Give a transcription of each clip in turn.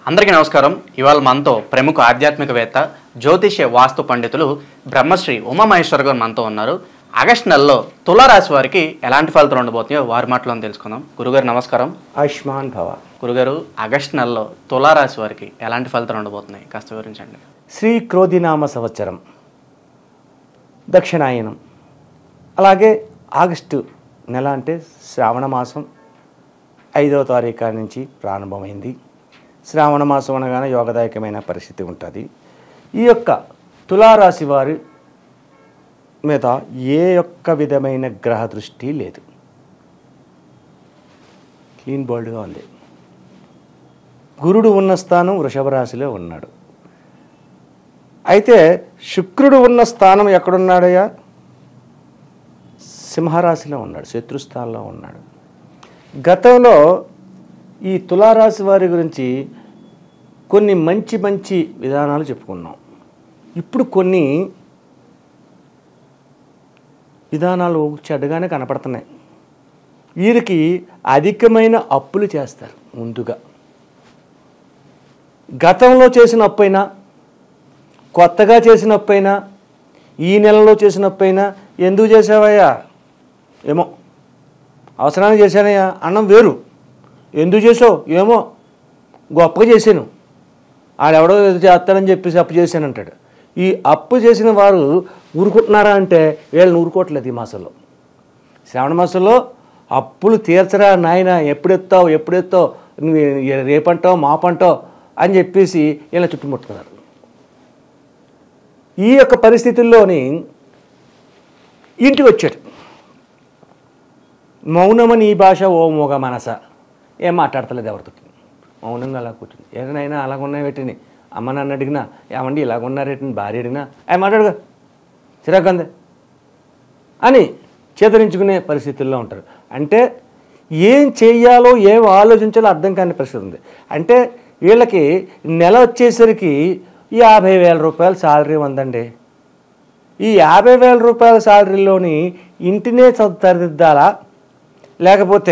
అందరికీ నమస్కారం ఇవాళ మనతో ప్రముఖ ఆధ్యాత్మికవేత్త జ్యోతిష్య వాస్తు పండితులు బ్రహ్మశ్రీ ఉమామహేశ్వర్ గారు మనతో ఉన్నారు ఆగస్టు నెలలో తులారాశి వారికి ఎలాంటి ఫలితాలు ఉండబోతున్నాయో వారి మాటలో తెలుసుకుందాం గురుగారు నమస్కారం ఆయుష్మాన్ భవ గురుగారు ఆగస్టు నెలలో తులారాశి వారికి ఎలాంటి ఫలితాలు ఉండబోతున్నాయి కాస్త వివరించండి శ్రీ క్రోధినామ సంవత్సరం దక్షిణాయనం అలాగే ఆగస్టు నెల అంటే శ్రావణ మాసం ఐదవ తారీఖు నుంచి ప్రారంభమైంది శ్రావణ మాసం అనగానే యోగదాయకమైన పరిస్థితి ఉంటుంది ఈ యొక్క తులారాశి వారి మీద ఏ యొక్క విధమైన గ్రహ దృష్టి లేదు క్లీన్ బోల్డ్గా ఉంది గురుడు ఉన్న స్థానం వృషభ రాశిలో ఉన్నాడు అయితే శుక్రుడు ఉన్న స్థానం ఎక్కడున్నాడయ్యా సింహరాశిలో ఉన్నాడు శత్రుస్థానంలో ఉన్నాడు గతంలో ఈ తులారాశి వారి గురించి కొన్ని మంచి మంచి విధానాలు చెప్పుకున్నాం ఇప్పుడు కొన్ని విధానాలు చెడ్డగానే కనపడుతున్నాయి వీరికి అధికమైన అప్పులు చేస్తారు ముందుగా గతంలో చేసిన అప్పైనా కొత్తగా చేసిన అప్పైనా ఈ నెలలో చేసిన అప్పైనా ఎందుకు చేసావయ్యా ఏమో అవసరానికి చేశానయ్యా అన్నం వేరు ఎందుకు చేసావు ఏమో గొప్పగా చేశాను ఆడెవడో ఏదో చేస్తానని చెప్పేసి అప్పు చేశానంటాడు ఈ అప్పు చేసిన వారు ఊరుకుంటున్నారా అంటే వీళ్ళని ఊరుకోవట్లేదు ఈ మాసంలో శ్రావణ మాసంలో అప్పులు తీర్చరా నాయన ఎప్పుడెత్తావు ఎప్పుడెత్తావు నువ్వు రేపంటావు మాపంటావు అని చెప్పేసి ఇలా చుట్టుముట్టుకున్నారు ఈ యొక్క పరిస్థితుల్లోని ఇంటికి వచ్చాడు మౌనమని ఈ భాష ఓ మోగ మనస ఏం మాట్లాడతలేదు ఎవరితో మౌనంగా అలా కూర్చుంది ఏదైనా అలాగ ఉన్నాయి పెట్టింది అమ్మ నన్ను అడిగినా ఏమండి ఇలాగ ఉన్నారేటని భార్య అడిగినా అవి మాట్లాడుగా చిరాకు అందే అని చేతరించుకునే పరిస్థితుల్లో ఉంటారు అంటే ఏం చేయాలో ఏం ఆలోచించాలో అర్థం కాని పరిస్థితి ఉంది అంటే వీళ్ళకి నెల వచ్చేసరికి యాభై వేల రూపాయల శాలరీ ఉందండి ఈ యాభై వేల రూపాయల శాలరీలోని ఇంటినే సరిదిద్దాలా లేకపోతే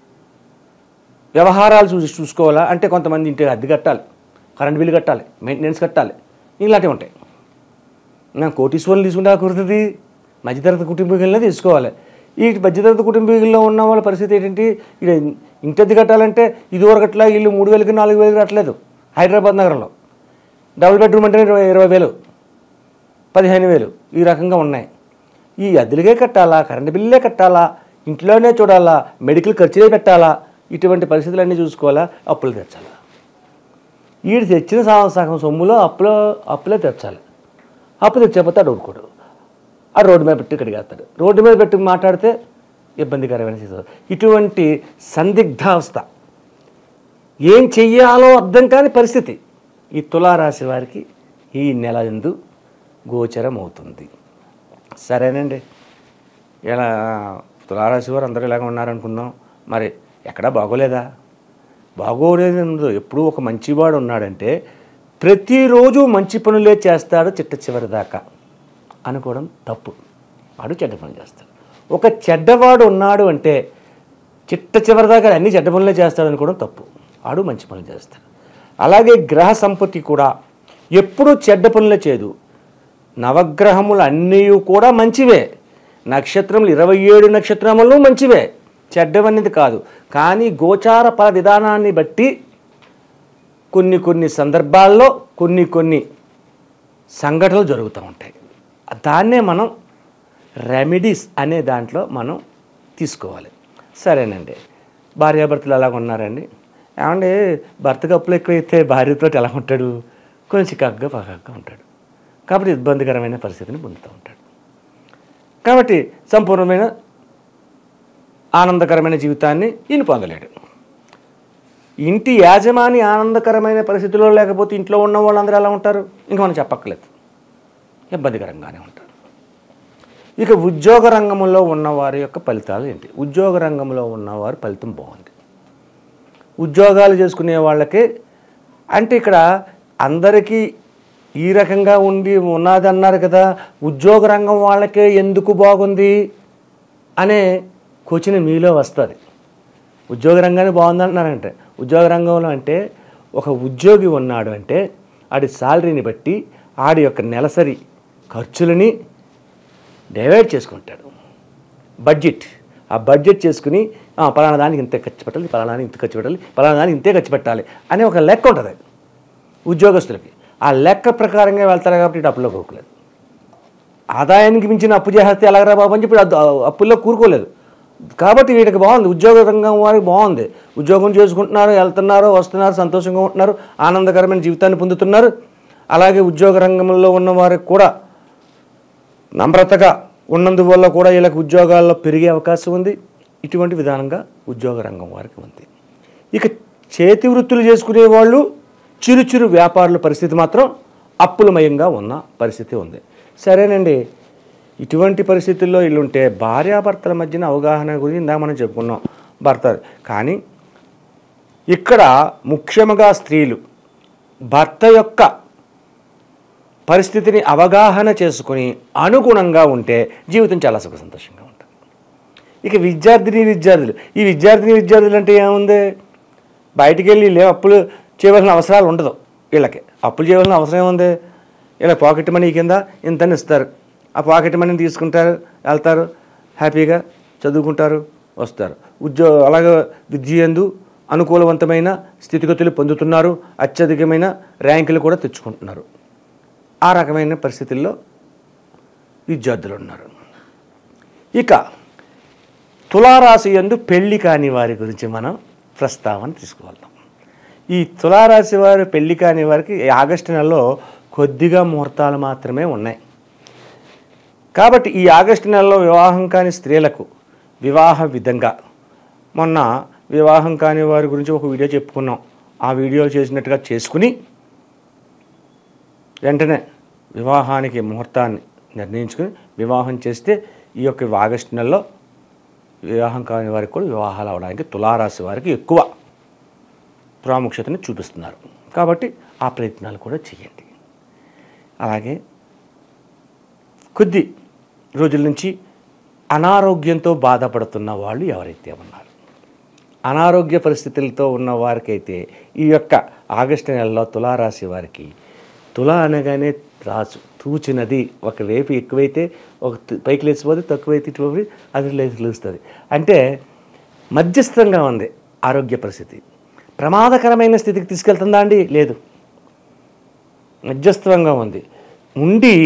వ్యవహారాలు చూసి చూసుకోవాలా అంటే కొంతమంది ఇంటి అద్దె కట్టాలి కరెంట్ బిల్లు కట్టాలి మెయింటెనెన్స్ కట్టాలి ఇలాంటివి ఉంటాయి నేను కోటీశ్వరులు తీసుకుంటే కుదురుతుంది మధ్యతరగతి కుటుంబీకులనే తీసుకోవాలి ఈ మధ్యతరగతి కుటుంబీకుల్లో ఉన్న వాళ్ళ పరిస్థితి ఏంటంటే ఇక్కడ ఇంటి అద్దె కట్టాలంటే ఇది వరకట్లా ఇల్లు మూడు వేలకి నాలుగు వేలకి కట్టలేదు హైదరాబాద్ నగరంలో డబుల్ బెడ్రూమ్ అంటే ఇరవై ఇరవై వేలు పదిహేను వేలు ఈ రకంగా ఉన్నాయి ఈ అద్దెలకే కట్టాలా కరెంటు బిల్లులే కట్టాలా ఇంట్లోనే చూడాలా మెడికల్ ఖర్చులే పెట్టాలా ఇటువంటి పరిస్థితులన్నీ చూసుకోవాలా అప్పులు తెచ్చాలా వీడు తెచ్చిన సగం సగం సొమ్ములో అప్పులో అప్పులే తెచ్చాలి అప్పు తెచ్చకపోతే అడు ఊరుకోడు ఆ రోడ్డు మీద పెట్టి ఇక్కడికి వెళ్తాడు రోడ్డు మీద పెట్టి మాట్లాడితే ఇబ్బందికరమైన స్థితి ఇటువంటి సందిగ్ధావస్థ ఏం చెయ్యాలో అర్థం కాని పరిస్థితి ఈ తులారాశి వారికి ఈ నెల ఎందు గోచరం అవుతుంది సరేనండి ఇలా తులారాశి వారు అందరూ ఇలాగ ఉన్నారనుకుందాం మరి ఎక్కడా బాగోలేదా బాగోలేదు ఉండదు ఎప్పుడూ ఒక మంచివాడు ఉన్నాడంటే ప్రతిరోజు మంచి పనులే చేస్తాడు చిట్ట చివరి దాకా అనుకోవడం తప్పు వాడు చెడ్డ పనులు చేస్తాడు ఒక చెడ్డవాడు ఉన్నాడు అంటే చిట్ట చివరి దాకా అన్ని చెడ్డ పనులే చేస్తాడు అనుకోవడం తప్పు వాడు మంచి పనులు చేస్తాడు అలాగే గ్రహ సంపత్తి కూడా ఎప్పుడూ చెడ్డ పనులే చేయదు నవగ్రహములు అన్నీ కూడా మంచివే నక్షత్రములు ఇరవై ఏడు నక్షత్రములు మంచివే చెడ్డవనేది కాదు కానీ గోచార ఫల విధానాన్ని బట్టి కొన్ని కొన్ని సందర్భాల్లో కొన్ని కొన్ని సంఘటనలు జరుగుతూ ఉంటాయి దాన్నే మనం రెమెడీస్ అనే దాంట్లో మనం తీసుకోవాలి సరేనండి భార్యాభర్తలు అలాగ ఉన్నారండి ఏమండి భర్తకు అప్పులు ఎక్కువైతే భార్యతో ఎలా ఉంటాడు కొంచెం చికాకుగా పకాగ్గా ఉంటాడు కాబట్టి ఇబ్బందికరమైన పరిస్థితిని పొందుతూ ఉంటాడు కాబట్టి సంపూర్ణమైన ఆనందకరమైన జీవితాన్ని ఈయన పొందలేడు ఇంటి యాజమాని ఆనందకరమైన పరిస్థితుల్లో లేకపోతే ఇంట్లో ఉన్న వాళ్ళందరూ ఎలా ఉంటారు ఇంకా మనం చెప్పక్కర్లేదు ఇబ్బందికరంగానే ఉంటారు ఇక ఉద్యోగ రంగంలో ఉన్నవారి యొక్క ఫలితాలు ఏంటి ఉద్యోగ రంగంలో ఉన్నవారు ఫలితం బాగుంది ఉద్యోగాలు చేసుకునే వాళ్ళకి అంటే ఇక్కడ అందరికీ ఈ రకంగా ఉండి ఉన్నది అన్నారు కదా ఉద్యోగ రంగం వాళ్ళకే ఎందుకు బాగుంది అనే క్వశ్చన్ మీలో వస్తుంది ఉద్యోగ రంగాన్ని బాగుందంటున్నారంటే ఉద్యోగ రంగంలో అంటే ఒక ఉద్యోగి ఉన్నాడు అంటే ఆడి శాలరీని బట్టి ఆడి యొక్క నెలసరి ఖర్చులని డివైడ్ చేసుకుంటాడు బడ్జెట్ ఆ బడ్జెట్ చేసుకుని "ఆ, పలానా దానికి ఇంత ఖర్చు పెట్టాలి పలానా దానికి ఇంత ఖర్చు పెట్టాలి పలానా దానికి ఇంతే ఖర్చు పెట్టాలి అనే ఒక లెక్క ఉంటుంది ఉద్యోగస్తులకి ఆ లెక్క ప్రకారంగా వెళ్తారు కాబట్టి ఇటు అప్పులో కూరుకోలేదు ఆదాయానికి మించిన అప్పు చేస్తే ఎలాగరా బాబు అని చెప్పి అద్దు- అప్పుల్లో కూరుకోలేదు కాబట్టి వీటికి బాగుంది ఉద్యోగ రంగం వారికి బాగుంది ఉద్యోగం చేసుకుంటున్నారు వెళ్తున్నారు వస్తున్నారు సంతోషంగా ఉంటున్నారు ఆనందకరమైన జీవితాన్ని పొందుతున్నారు అలాగే ఉద్యోగ రంగంలో ఉన్న వారికి కూడా నమ్రతగా ఉన్నందువల్ల కూడా వీళ్ళకి ఉద్యోగాల్లో పెరిగే అవకాశం ఉంది ఇటువంటి విధానంగా ఉద్యోగ రంగం వారికి ఉంది ఇక చేతి వృత్తులు చేసుకునే వాళ్ళు చిరు చిరు వ్యాపారుల పరిస్థితి మాత్రం అప్పులమయంగా ఉన్న పరిస్థితి ఉంది సరేనండి ఇటువంటి పరిస్థితుల్లో ఇల్లుంటే భార్యాభర్తల మధ్యన అవగాహన గురించి ఇందాక మనం చెప్పుకున్నాం భర్త కానీ ఇక్కడ ముఖ్యంగా స్త్రీలు భర్త యొక్క పరిస్థితిని అవగాహన చేసుకుని అనుగుణంగా ఉంటే జీవితం చాలా సుఖ సంతోషంగా ఉంటుంది ఇక విద్యార్థిని విద్యార్థులు ఈ విద్యార్థిని విద్యార్థులు అంటే ఏముంది బయటికి వెళ్ళి లే అప్పులు చేయవలసిన అవసరాలు ఉండదు వీళ్ళకి అప్పులు చేయవలసిన అవసరం ఏముంది ఇలా పాకెట్ మనీ కింద ఇంతని ఇస్తారు ఆ పాకెట్ మనీని తీసుకుంటారు వెళ్తారు హ్యాపీగా చదువుకుంటారు వస్తారు ఉద్యోగ అలాగే విద్య ఎందు అనుకూలవంతమైన స్థితిగతులు పొందుతున్నారు అత్యధికమైన ర్యాంకులు కూడా తెచ్చుకుంటున్నారు ఆ రకమైన పరిస్థితుల్లో విద్యార్థులు ఉన్నారు ఇక తులారాశి యందు పెళ్లి కాని వారి గురించి మనం ప్రస్తావన తీసుకువెళ్తాం ఈ తులారాశి వారు పెళ్లి కాని వారికి ఈ ఆగస్టు నెలలో కొద్దిగా ముహూర్తాలు మాత్రమే ఉన్నాయి కాబట్టి ఈ ఆగస్టు నెలలో వివాహం కాని స్త్రీలకు వివాహ విధంగా మొన్న వివాహం కాని వారి గురించి ఒక వీడియో చెప్పుకున్నాం ఆ వీడియో చేసినట్టుగా చేసుకుని వెంటనే వివాహానికి ముహూర్తాన్ని నిర్ణయించుకుని వివాహం చేస్తే ఈ యొక్క ఆగస్టు నెలలో వివాహం కాని వారికి కూడా వివాహాలు అవడానికి తులారాశి వారికి ఎక్కువ ప్రాముఖ్యతని చూపిస్తున్నారు కాబట్టి ఆ ప్రయత్నాలు కూడా చేయండి అలాగే కొద్ది రోజుల నుంచి అనారోగ్యంతో బాధపడుతున్న వాళ్ళు ఎవరైతే ఉన్నారు అనారోగ్య పరిస్థితులతో ఉన్న వారికైతే ఈ యొక్క ఆగస్టు నెలలో తులారాశి వారికి తుల అనగానే రాసు తూచినది ఒక రేపు ఎక్కువైతే ఒక తు- పైకి లేచిపోతే తక్కువైతే ఇటువైపు అది లేచి లేస్తుంది అంటే మధ్యస్థంగా ఉంది ఆరోగ్య పరిస్థితి ప్రమాదకరమైన స్థితికి తీసుకెళ్తుందా అండి లేదు మధ్యస్థంగా ఉంది ఉండి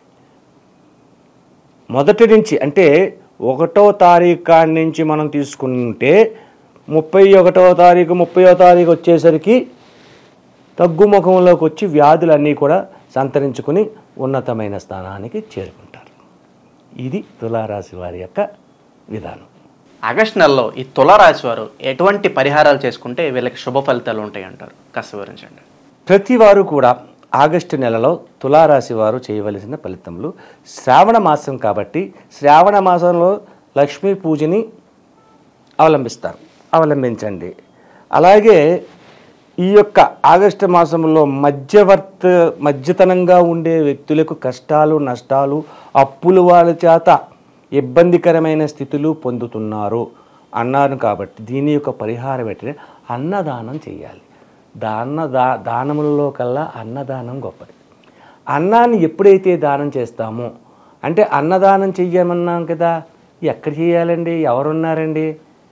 మొదటి నుంచి అంటే ఒకటో తారీఖు కాడి నుంచి మనం తీసుకుంటే ముప్పై ఒకటో తారీఖు ముప్పయో తారీఖు వచ్చేసరికి తగ్గుముఖంలోకి వచ్చి వ్యాధులన్నీ కూడా సంతరించుకుని ఉన్నతమైన స్థానానికి చేరుకుంటారు ఇది తులారాశి వారి యొక్క విధానం ఆగస్ట్ నెలలో ఈ తులారాశి వారు ఎటువంటి పరిహారాలు చేసుకుంటే వీళ్ళకి శుభ ఫలితాలు ఉంటాయి అంటారు కాస్త వివరించండి ప్రతి వారు కూడా ఆగస్టు నెలలో తులారాశి వారు చేయవలసిన ఫలితములు శ్రావణ మాసం కాబట్టి శ్రావణ మాసంలో లక్ష్మీ పూజని అవలంబిస్తారు అవలంబించండి అలాగే ఈ యొక్క ఆగస్టు మాసంలో మధ్యవర్త మధ్యతనంగా ఉండే వ్యక్తులకు కష్టాలు నష్టాలు అప్పులు వాళ్ళ చేత ఇబ్బందికరమైన స్థితులు పొందుతున్నారు అన్నారు కాబట్టి దీని యొక్క పరిహారం ఏంటంటే అన్నదానం చేయాలి దాన దా దానములలో కల్లా అన్నదానం గొప్పది అన్నాన్ని ఎప్పుడైతే దానం చేస్తామో అంటే అన్నదానం చెయ్యమన్నాం కదా ఎక్కడ చేయాలండి ఎవరున్నారండి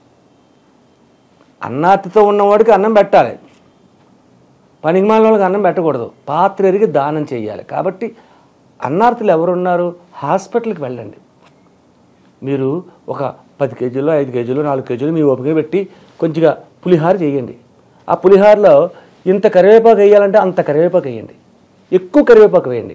అన్నార్తితో ఉన్నవాడికి అన్నం పెట్టాలి పనికిమాలిన వాళ్ళకి అన్నం పెట్టకూడదు పాత్ర ఎరిగి దానం చేయాలి కాబట్టి అన్నార్తులు ఎవరున్నారు హాస్పిటల్కి వెళ్ళండి మీరు ఒక పది కేజీలు ఐదు కేజీలు నాలుగు కేజీలు మీ ఓపిక పెట్టి కొంచెంగా పులిహార చేయండి ఆ పులిహారలో ఇంత కరివేపాకు వేయాలంటే అంత కరివేపాకు వేయండి ఎక్కువ కరివేపాకు వేయండి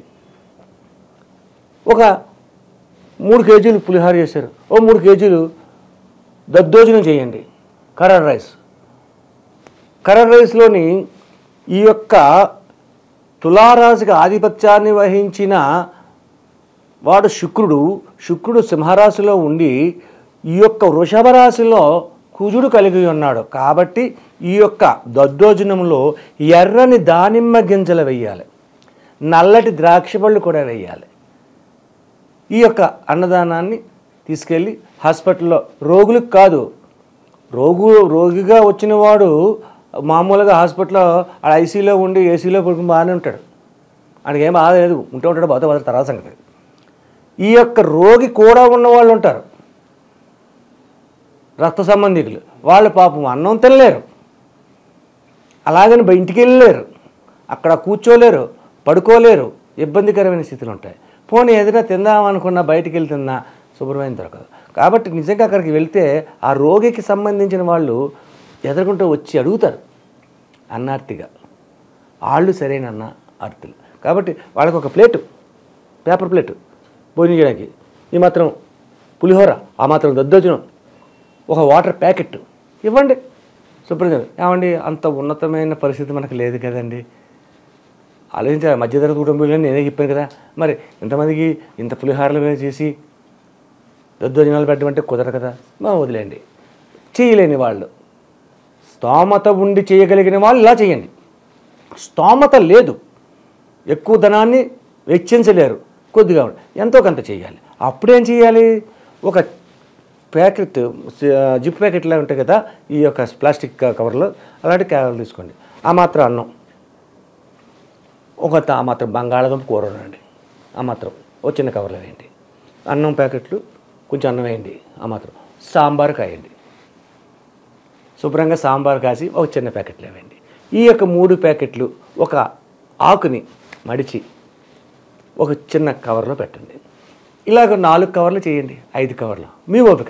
ఒక మూడు కేజీలు పులిహార చేశారు ఓ మూడు కేజీలు దద్దోజనం చేయండి కర్రర్ రైస్ కర్రర్ రైస్లోని ఈ యొక్క తులారాశికి ఆధిపత్యాన్ని వహించిన వాడు శుక్రుడు శుక్రుడు సింహరాశిలో ఉండి ఈ యొక్క వృషభ రాశిలో కుజుడు కలిగి ఉన్నాడు కాబట్టి ఈ యొక్క దద్దోజనంలో ఎర్రని దానిమ్మ గింజలు వేయాలి నల్లటి ద్రాక్ష పళ్ళు కూడా వేయాలి ఈ యొక్క అన్నదానాన్ని తీసుకెళ్ళి హాస్పిటల్లో రోగులకు కాదు రోగు రోగిగా వచ్చిన వాడు మామూలుగా హాస్పిటల్లో ఆడ ఐసీలో ఉండి ఏసీలో పడుకుని బాగానే ఉంటాడు ఆయనకి ఏం బాధ లేదు ఉంటూ ఉంటాడు బాధ బాధ తర్వాత సంగతి ఈ యొక్క రోగి కూడా ఉన్న వాళ్ళు ఉంటారు రక్త సంబంధికులు వాళ్ళు పాపం అన్నం తినలేరు అలాగని బయ- ఇంటికి వెళ్ళలేరు అక్కడ కూర్చోలేరు పడుకోలేరు ఇబ్బందికరమైన స్థితులు ఉంటాయి పోనీ ఏదైనా తిందామనుకున్నా బయటికి వెళ్ళి తిన్నా శుభ్రమైన దొరకదు కాబట్టి నిజంగా అక్కడికి వెళ్తే ఆ రోగికి సంబంధించిన వాళ్ళు ఎదుర్కొంటూ వచ్చి అడుగుతారు అన్నార్తిగా వాళ్ళు సరైన అన్న అర్థులు కాబట్టి వాళ్ళకి ఒక ప్లేటు పేపర్ ప్లేటు భోజనం చేయడానికి ఈ మాత్రం పులిహోర ఆ మాత్రం దద్దోజనం ఒక వాటర్ ప్యాకెట్ ఇవ్వండి శుభ్రంగా ఏమండి అంత ఉన్నతమైన పరిస్థితి మనకు లేదు కదండి ఆలోచించాలి మధ్యతరగతి కుటుంబంలో నేనే చెప్పాను కదా మరి ఇంతమందికి ఇంత పులిహారలు వేసి చేసి దద్దోజనాలు పెట్టడం అంటే కుదరదు కదా మా వదిలేండి చేయలేని వాళ్ళు స్తోమత ఉండి చేయగలిగిన వాళ్ళు ఇలా చేయండి స్తోమత లేదు ఎక్కువ ధనాన్ని వెచ్చించలేరు కొద్దిగా ఉండి- ఎంతో కొంత చేయాలి అప్పుడేం చేయాలి ఒక ప్యాకెట్ జిప్ ప్యాకెట్లా ఉంటాయి కదా ఈ యొక్క ప్లాస్టిక్ కవర్లో అలాంటి కవర్లు తీసుకోండి ఆ మాత్రం అన్నం ఒక త- ఆ మాత్రం బంగాళాదుంప కూర వండండి ఆ మాత్రం ఓ చిన్న కవర్లో వేయండి అన్నం ప్యాకెట్లు కొంచెం అన్నం వేయండి ఆ మాత్రం సాంబార్ కాయండి శుభ్రంగా సాంబార్ కాసి ఒక చిన్న ప్యాకెట్లు వేయండి ఈ యొక్క మూడు ప్యాకెట్లు ఒక ఆకుని మడిచి ఒక చిన్న కవర్లో పెట్టండి ఇలాగ నాలుగు కవర్లు చేయండి ఐదు కవర్లు మీ ఓపిక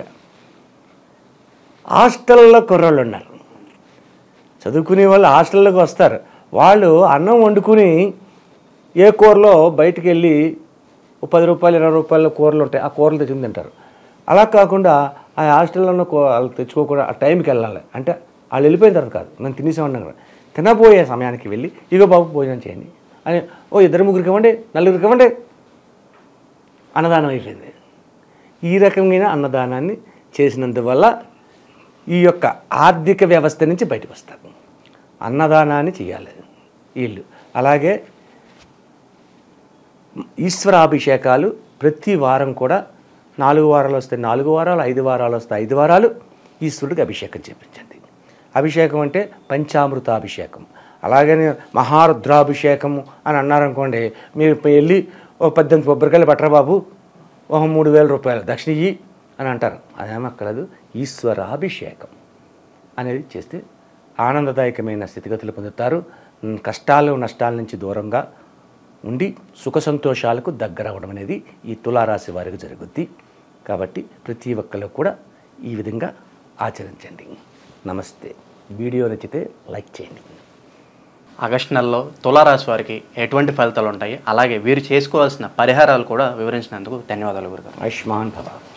హాస్టల్లో కుర్రోళ్ళు ఉన్నారు చదువుకునే వాళ్ళు హాస్టల్లోకి వస్తారు వాళ్ళు అన్నం వండుకుని ఏ కూరలో బయటికి వెళ్ళి ఓ పది రూపాయలు ఇరవై రూపాయల కూరలు ఉంటాయి ఆ కూరలు తెచ్చుకుని తింటారు అలా కాకుండా ఆ హాస్టల్లో ఉన్న కూ- వాళ్ళు తెచ్చుకోకుండా ఆ టైంకి వెళ్ళాలి అంటే వాళ్ళు వెళ్ళిపోయిన తర్వాత కాదు నేను తినేసామన్నా కదా తినబోయే సమయానికి వెళ్ళి ఇగో బాబు భోజనం చేయండి అని ఓ ఇద్దరు ముగ్గురికి ఇవ్వండి నలుగురికి ఇవ్వండి అన్నదానం అయిపోయింది ఈ రకమైన అన్నదానాన్ని చేసినందువల్ల ఈ యొక్క ఆర్థిక వ్యవస్థ నుంచి బయటకు వస్తారు అన్నదానాన్ని చేయాలి వీళ్ళు అలాగే ఈశ్వరాభిషేకాలు ప్రతి వారం కూడా నాలుగు వారాలు వస్తాయి నాలుగు వారాలు ఐదు వారాలు వస్తాయి ఐదు వారాలు ఈశ్వరుడికి అభిషేకం చేపించండి అభిషేకం అంటే పంచామృతాభిషేకం అలాగని మహారుద్రాభిషేకము అని అన్నారనుకోండి మీరు ఇప్పుడు వెళ్ళి ఓ పద్దెనిమిది కొబ్బరికాయలు పట్టరా బాబు ఒక మూడు వేల రూపాయలు దక్షిణ ఇయ్యి అని అంటారు అదేమక్కర్లేదు ఈశ్వరాభిషేకం అనేది చేస్తే ఆనందదాయకమైన స్థితిగతులు పొందుతారు ఉమ్, కష్టాలు నష్టాల నుంచి దూరంగా ఉండి సుఖ సంతోషాలకు దగ్గర అవడం అనేది ఈ తులారాశి వారికి జరుగుద్ది కాబట్టి ప్రతి ఒక్కరు కూడా ఈ విధంగా ఆచరించండి నమస్తే వీడియో నచ్చితే లైక్ చేయండి ఆగస్టు నెలలో తులారాశి వారికి ఎటువంటి ఫలితాలు ఉంటాయి అలాగే వీరు చేసుకోవాల్సిన పరిహారాలు కూడా వివరించినందుకు ధన్యవాదాలు గురుగారు ఆయుష్మాన్ భవ